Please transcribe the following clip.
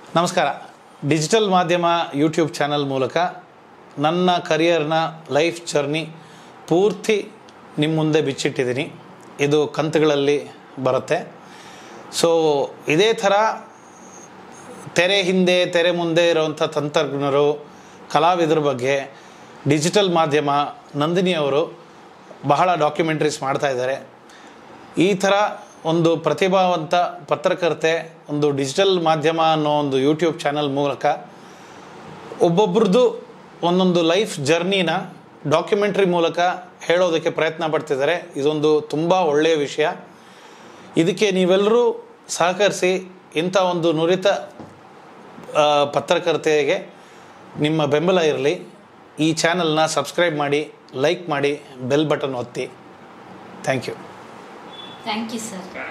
ನಮಸ್ಕಾರ ಡಿಜಿಟಲ್ ಮಾಧ್ಯಮ YouTube channel ಮೂಲಕ ನನ್ನ ಕರಿಯರ್ನ ಲೈಫ್ ಜರ್ನಿ ಪೂರ್ತಿ ನಿಮ್ಮ ಮುಂದೆ ಬಿಚ್ಚಿಟ್ಟಿದ್ದೀನಿ ಇದು ಕಂತುಗಳಲ್ಲಿ ಬರುತ್ತೆ ಸೊ ಇದೇ ಥರ ತೆರೆ ಹಿಂದೆ ತೆರೆ ಮುಂದೆ ಇರುವಂಥ ತಂತ್ರಜ್ಞರು ಕಲಾವಿದರ ಬಗ್ಗೆ ಡಿಜಿಟಲ್ ಮಾಧ್ಯಮ ನಂದಿನಿ ಅವರು ಬಹಳ ಡಾಕ್ಯುಮೆಂಟ್ರೀಸ್ ಮಾಡ್ತಾ ಇದ್ದಾರೆ ಈ ಥರ ಒಂದು ಪ್ರತಿಭಾವಂತ ಪತ್ರಕರ್ತೆ ಒಂದು ಡಿಜಿಟಲ್ ಮಾಧ್ಯಮ ಅನ್ನೋ ಒಂದು ಯೂಟ್ಯೂಬ್ ಚಾನಲ್ ಮೂಲಕ ಒಬ್ಬೊಬ್ರದ್ದು ಒಂದೊಂದು ಲೈಫ್ ಜರ್ನಿನ ಡಾಕ್ಯುಮೆಂಟ್ರಿ ಮೂಲಕ ಹೇಳೋದಕ್ಕೆ ಪ್ರಯತ್ನ ಪಡ್ತಿದ್ದಾರೆ ಇದೊಂದು ತುಂಬ ಒಳ್ಳೆಯ ವಿಷಯ ಇದಕ್ಕೆ ನೀವೆಲ್ಲರೂ ಸಹಕರಿಸಿ ಇಂಥ ಒಂದು ನುರಿತ ಆ, ಪತ್ರಕರ್ತೆಗೆ ನಿಮ್ಮ ಬೆಂಬಲ ಇರಲಿ ಈ ಚಾನಲ್ನ ಸಬ್ಸ್ಕ್ರೈಬ್ ಮಾಡಿ ಲೈಕ್ ಮಾಡಿ ಬೆಲ್ ಬಟನ್ ಒತ್ತಿ thank you thank you sir